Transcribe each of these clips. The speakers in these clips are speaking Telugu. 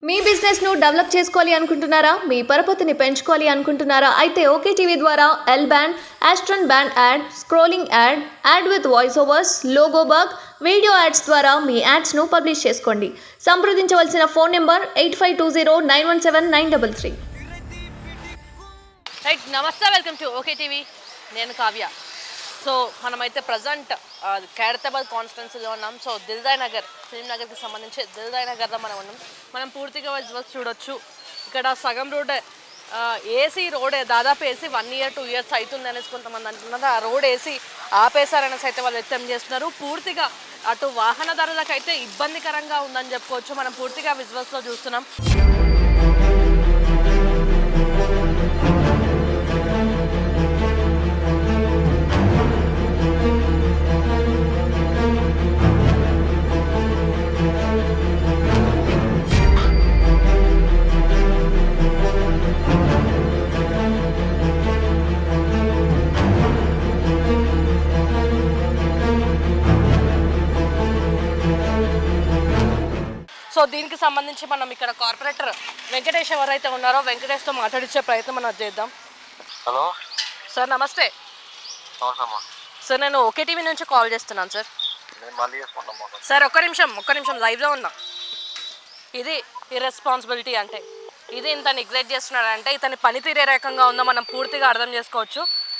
మీ బిజినెస్ ను డెవలప్ చేసుకోవాలి అనుకుంటున్నారా మీ పరపతిని పెంచుకోవాలి అనుకుంటున్నారా అయితే ఓకే టీవీ ద్వారా ఎల్ బ్యాండ్ ఆస్ట్రన్ band ad scrolling ad ad with voice overs logo bug video ads ద్వారా మీ యాడ్స్ ను పబ్లిష్ చేసుకోండి సంప్రదించవలసిన phone number eight five two zero nine one seven nine double three right నమస్తే వెల్కమ్ టు ఓకే టీవీ నేను కావ్య సో మనమైతే ప్రజెంట్ ఖైరతాబాద్ కాన్స్టిట్యున్సీలో ఉన్నాం సో దిల్దాయ్ నగర్ ఫిల్మ్ నగర్కి సంబంధించి దిల్దాయ్ నగర్లో మనం ఉన్నాం మనం పూర్తిగా విజువల్స్ చూడొచ్చు ఇక్కడ సగం రోడ్ ఏసీ రోడ్ దాదాపు వేసి వన్ ఇయర్ టూ ఇయర్స్ అవుతుంది అనేసి కొంతమంది అంటున్నారు ఆ రోడ్ వేసి ఆపేశారనేసి అయితే వాళ్ళు వ్యక్తం చేస్తున్నారు పూర్తిగా అటు వాహనదారులకు అయితే ఇబ్బందికరంగా ఉందని చెప్పుకోవచ్చు మనం పూర్తిగా విజువల్స్లో చూస్తున్నాం సో దీనికి సంబంధించి మనం ఇక్కడ కార్పొరేటర్ వెంకటేష్ ఎవరైతే ఉన్నారో వెంకటేష్తో మాట్లాడించే ప్రయత్నం మనం చేద్దాం హలో సార్ నమస్తే నమస్తమ్మా సార్ నేను ఓకే టీవీ నుంచి కాల్ చేస్తున్నాను సార్ నేను మళ్ళీ చేసుకుంటాం సార్ ఒక్క నిమిషం ఒక్క నిమిషం లైవ్లో ఉన్నా ఇది ఇర్రెస్పాన్సిబిలిటీ అంటే ఇది ఇంత నెగ్లెక్ట్ చేస్తున్నాడు అంటే ఇతని పనితీరే రకంగా ఉందో మనం పూర్తిగా అర్థం చేసుకోవచ్చు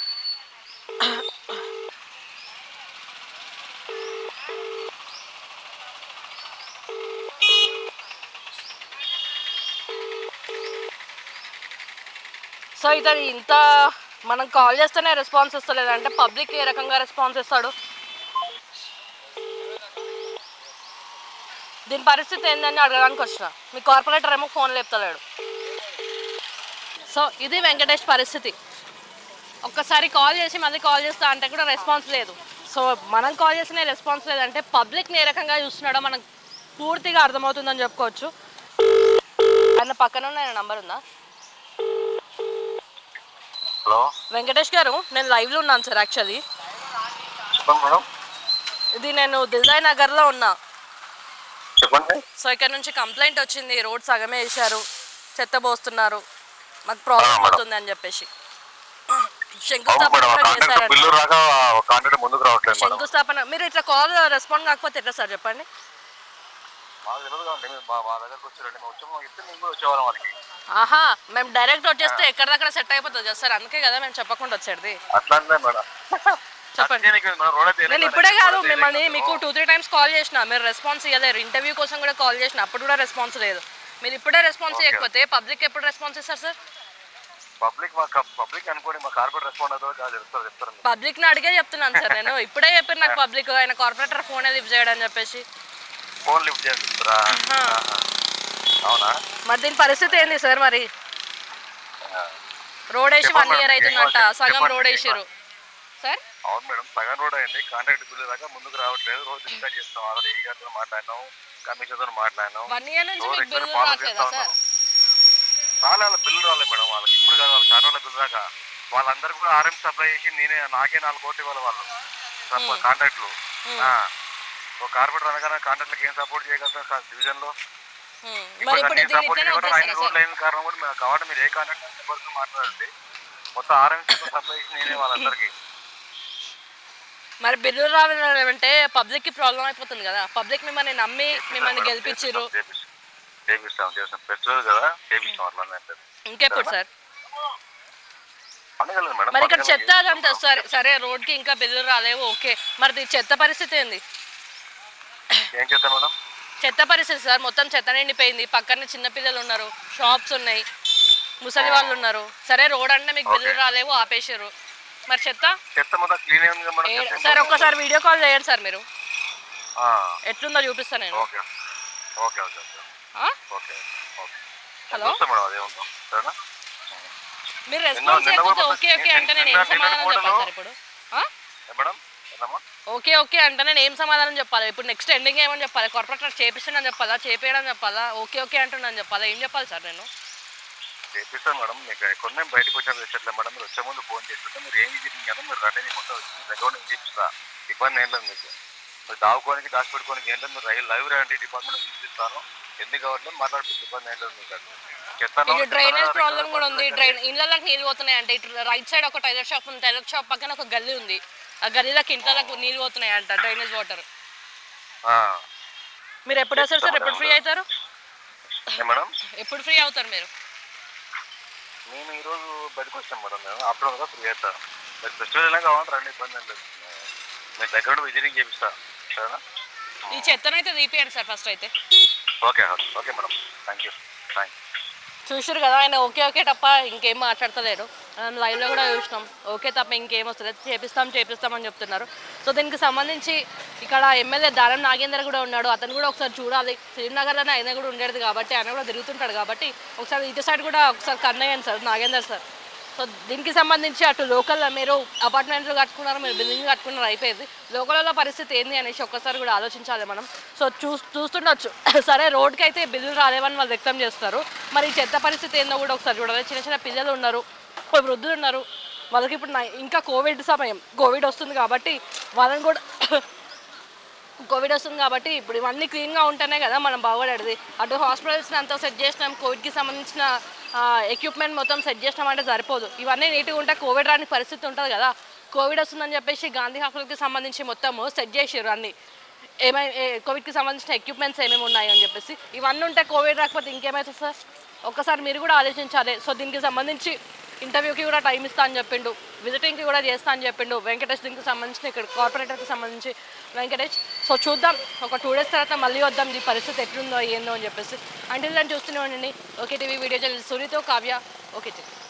సో ఇతను ఇంత మనం కాల్ చేస్తేనే రెస్పాన్స్ ఇస్తలేదు అంటే పబ్లిక్ ఏ రకంగా రెస్పాన్స్ ఇస్తాడు దీని పరిస్థితి ఏందని అడగడానికి వచ్చిన మీ కార్పొరేటర్ ఏమో ఫోన్ లేపుతలేడు సో ఇది వెంకటేష్ పరిస్థితి ఒక్కసారి కాల్ చేసి మళ్ళీ కాల్ చేస్తా అంటే కూడా రెస్పాన్స్ లేదు సో మనం కాల్ చేసిన రెస్పాన్స్ లేదంటే పబ్లిక్ని ఏ రకంగా చూస్తున్నాడో మనకు పూర్తిగా అర్థమవుతుందని చెప్పుకోవచ్చు ఆయన పక్కన ఉన్న ఆయన నంబర్ ఉందా హలో వెంకటేష్ గారు నేను లైవ్లో ఉన్నాను సార్ యాక్చువల్లీ చెప్పండి మేడం ఇది నేను దిల్దాయ్ నగర్లో ఉన్నా చెప్పండి సో ఇక్కడ నుంచి కంప్లైంట్ వచ్చింది రోడ్ సగమే వేశారు చెత్త పోస్తున్నారు మాకు ప్రాబ్లం అవుతుంది అని చెప్పేసి అవును శంకుస్థాపన మేడం కూడా కాంట్రాక్ట్ చేశారంట బిల్లు రాక కాంట్రాక్ట్ ముందుకు రావట్లేదు మేడం శంకుస్థాపన మీరు ఇట్లా కాల్ రెస్పాండ్ కాకపోతే ఎట్లా సార్ చెప్పండి మాకు తెలియదు కదండి మీరు మా మా దగ్గరకు వచ్చారండి మేము వచ్చాము ఇస్తే మేము కూడా వచ్చేవాళ్ళం వారికి ఆహా మేము డైరెక్ట్ వచ్చేస్తే ఎక్కడిదక్కడ సెట్ అయిపోతుంది కదా సార్ అందుకే కదా మేము చెప్పకుండా వచ్చేది అట్లా అంటే మేడం చెప్పండి దీనికి మన రోడ్ అయితే నేను ఇప్పుడే కాదు మిమ్మల్ని మీకు టూ త్రీ టైమ్స్ కాల్ చేసిన మీరు రెస్పాన్స్ ఇవ్వలేరు ఇంటర్వ్యూ కోసం కూడా కాల్ చేసిన అప్పుడు కూడా రెస్పాన్స్ లేదు మీరు ఇప్పుడే రెస్పాన్స్ ఇవ్వకపోతే పబ్లిక్ ఎప్పుడు రెస్పాన్స్ ఇస్తారు సార్ పబ్లిక్ మా పబ్లిక్ అనుకోండి మా కార్పొరేట్ రెస్పాండ్ అవుతుంది అది చెప్తారు చెప్తారు మీరు. పబ్లిక్ ని అడిగే చెప్తున్నాను సార్ నేను ఇప్పుడే చెప్పారు నాకు పబ్లిక్ ఆయన కార్పొరేటర్ ఫోన్ లిఫ్ట్ చేయడం చెప్పేసి ఫోన్ లిఫ్ట్ చేయండి చెప్తారా ఆహా. ఆహా. అవునా మరి దీని పరిస్థితి ఏంది సార్ మరి ఆ. రోడ్ వేసి వన్ చెప్పండి ఇయర్ మేడం, అవుతుందంట చెప్పండి, సగం చెప్పండి, రోడ్ చెప్పండి. వేసారు సార్ అవును మేడం సగం రోడ్ అయింది కాంట్రాక్ట్ బిల్లు దాకా ముందుకు రావట్లేదు రోజు డిస్కస్ చేస్తాం ఆల్రెడీ ఏ గారితో మాట్లాడినాం కమిషన్తో మాట్లాడినాం వన్ ఇయర్ నుంచి రోడ్ మీకు ఇక్కడ బిల్లు ఫాలో రావట్లేదా చేస్తా సార్ ఉన్నారు. రాలే వాళ్ళ బిల్లు రాలేదు మేడం వాళ్ళకి ఇప్పుడు కాదు వాళ్ళ చాలా బిల్లు దాకా వాళ్ళందరికీ కూడా ఆర్ఎం సప్లై చేసి నేనే నాకే నాలుగు కోట్లు ఇవ్వాలి వాళ్ళు కాంట్రాక్ట్లు ఒక కార్పొరేటర్ అనగానే కాంట్రాక్ట్లకు ఏం సపోర్ట్ చేయగలుగుతాం సార్ డివిజన్ లో హ్మ్. మరి ఇప్పుడు ఇప్పుడు ఏం దీని సపోర్ట్ ఇట్లనే చేయకుండా ఐదు వదిలేస్తారా రోడ్లు సార్ అయిన కారణం కూడా మేము కాబట్టి మీరు ఏ కాంట్రాక్ట్ వరకు మాట్లాడండి మొత్తం ఆర్ఎంసీ సప్లై చేసి నేనే వాళ్ళందరికీ మరి బిల్లు రావాలంటే పబ్లిక్ కి ప్రాబ్లం అయిపోతుంది కదా పబ్లిక్ మిమ్మల్ని నమ్మి మిమ్మల్ని గెలిపించారు చేపిస్తాం చేపిస్తాం చేపిస్తాం ఫెస్టివల్ కదా చేపిస్తాం అట్లా ఏం లేదు. ఇంకెప్పుడు సార్ పండుగలు మేడం మరి ఇక్కడ పండుగలు చెత్త అదంతా సరే సరే రోడ్కి ఇంకా బిల్లు రాలేవు ఓకే మరి దీని చెత్త పరిస్థితి ఏంది ఏం చేస్తాం మేడం చెత్త పరిస్థితి సార్ మొత్తం చెత్త నిండిపోయింది పక్కన చిన్నపిల్లలు ఉన్నారు షాప్స్ ఉన్నాయి ముసలి వాళ్ళు ఉన్నారు సరే రోడ్ అంటే మీకు బిల్లు రాలేవు ఆపేసారు మరి చెత్త చెత్త మొత్తం క్లీన్ ఉంది కదా మేడం ఏ- చెత్త సార్ ఒక్కసారి వీడియో కాల్ చేయండి సార్ మీరు ఆ, ఎట్లుందో చూపిస్తాను నేను ఓకే ఓకే ఓకే ఓకే ఆ? ఓకే ఓకే హలో చూస్తాం మేడం అదేముందో సరేనా మీరు నిన్న- రెస్పాన్స్ నిన్న చేయకపోతే కూడా ఓకే ఓకే నిన్న- అంటే నేను నిన్న- ఏం సమాధానం నిన్న చెప్పాలి కూడా సార్ ఇప్పుడు ఆ? ఏ మేడం ఏందమ్మా ఓకే ఓకే అంటే నేను ఏం సమాధానం చెప్పాలి ఇప్పుడు నెక్స్ట్ ఎండింగ్ ఏమని చెప్పాలి కార్పొరేటర్ చేపిస్తున్నాను చెప్పాలా చేపేయడం చెప్పాలా ఓకే ఓకే అంటున్నాను చెప్పాలా ఏం చెప్పాలి సార్ నేను చేపిస్తాను మేడం మీకు కొన్ని బయటకు వచ్చాక తెచ్చట్లే మేడం మీరు వచ్చే ముందు ఫోన్ చేస్తుంటే మీరు ఏం విజిటింగ్ కదా మీరు రండి నేను మొత్తం దగ్గర నుంచి చేపిస్తా ఇబ్బంది ఏం లేదు మీకు మీరు దావుకోనికి దాచిపెట్టుకోనికి ఏం లేదు మీరు రైలు లైవ్ రండి డిపార్ట్మెంట్ పిలిపిస్తాను ఎన్ని కావట్లేదు మాట్లాడుతుంది ఇబ్బంది ఏంటో మీకు అది. చెత్తలో ఇటు డ్రైనేజ్ చెత్తలో ప్రాబ్లం కూడా ఉంది చెత్తలో డ్రైన్ ఇళ్ళకి నీళ్ళు పోతున్నాయి అంటే ఇటు రైట్ సైడ్ ఒక టైలర్ షాప్ ఉంది టైలర్ షాప్ పక్కన ఒక గల్లీ ఉంది ఆ గల్లీలోకి ఇంట్లోకి నీళ్ళు పోతున్నాయి అంట డ్రైనేజ్ వాటర్ ఆ. మీరు ఎప్పుడు వస్తారు సార్ ఎప్పుడు ఫ్రీ అవుతారు ఏ మేడం ఎప్పుడు ఫ్రీ అవుతారు మీరు నేను ఈరోజు బయటకు వచ్చాను మేడం నేను ఆఫ్టర్నూన్ గా ఫ్రీ అవుతా మీరు ఫెస్టివల్ ఎలా కావాలంటే రండి ఇబ్బంది ఏం లేదు మీ దగ్గర నుండి విజిటింగ్ చేపిస్తా సరేనా ఈ చెత్తనైతే తీపియండి సార్ ఫస్ట్ అయితే okay okay madam thank you thank చూసారు కదా ఆయన ఓకే ఓకే తప్ప ఇంకేం మాట్లాడతలేరు మనం లైవ్లో కూడా చూసినాం ఓకే తప్ప ఇంకేం వస్తుంది చేపిస్తాం చేపిస్తాం అని చెప్తున్నారు సో దీనికి సంబంధించి ఇక్కడ ఎమ్మెల్యే దారం నాగేందర్ కూడా ఉన్నాడు అతను కూడా ఒకసారి చూడాలి శ్రీనగర్లోనే ఆయన కూడా ఉండేది కాబట్టి ఆయన కూడా తిరుగుతుంటాడు కాబట్టి ఒకసారి ఇటు సైడ్ కూడా ఒకసారి కన్నయ్యండి సార్ నాగేందర్ సార్ సో దీనికి సంబంధించి అటు లోకల్లో మీరు అపార్ట్మెంట్లు కట్టుకున్నారు మీరు బిల్డింగ్ కట్టుకున్నారు అయిపోయింది లోకల్లో పరిస్థితి ఏంది అనేసి ఒక్కసారి కూడా ఆలోచించాలి మనం సో చూ చూస్తుండొచ్చు సరే రోడ్కి అయితే బిల్లులు రాలేవని వాళ్ళు వ్యక్తం చేస్తారు మరి ఈ చెత్త పరిస్థితి ఏందో కూడా ఒకసారి చూడాలి చిన్న చిన్న పిల్లలు ఉన్నారు ఒక వృద్ధులు ఉన్నారు వాళ్ళకి ఇప్పుడు నా- ఇంకా కోవిడ్ సమయం కోవిడ్ వస్తుంది కాబట్టి వాళ్ళని కూడా కోవిడ్ వస్తుంది కాబట్టి ఇప్పుడు ఇవన్నీ క్లీన్గా ఉంటేనే కదా మనం బాగుపడేది అటు హాస్పిటల్స్ని అంతా సెట్ చేసినాం కోవిడ్కి సంబంధించిన ఎక్విప్మెంట్ మొత్తం సెట్ చేసినాం అంటే సరిపోదు ఇవన్నీ నీట్గా ఉంటే కోవిడ్ రాని పరిస్థితి ఉంటుంది కదా కోవిడ్ వస్తుందని చెప్పేసి గాంధీ హాస్పిటల్కి సంబంధించి మొత్తము సెట్ చేసారు అన్ని ఏమై ఏ- కోవిడ్కి సంబంధించిన ఎక్విప్మెంట్స్ ఏమేమి ఉన్నాయి అని చెప్పేసి ఇవన్నీ ఉంటే కోవిడ్ రాకపోతే ఇంకేమవుతుంది సార్ ఒక్కసారి మీరు కూడా ఆలోచించాలి సో దీనికి సంబంధించి ఇంటర్వ్యూకి కూడా టైం ఇస్తా అని చెప్పిండు విజిటింగ్కి కూడా చేస్తా అని చెప్పిండు వెంకటేష్ దీనికి సంబంధించిన ఇక్కడ కార్పొరేటర్కి సంబంధించి వెంకటేష్ సో చూద్దాం ఒక టూ డేస్ తర్వాత మళ్ళీ వద్దాం ఈ పరిస్థితి ఎట్లుందో ఏందో అని చెప్పేసి అంటే దాన్ని చూస్తూనే ఉండండి ఓకే టీవీ వీడియో ఛానల్ సునీతో కావ్య ఓకే టీవీ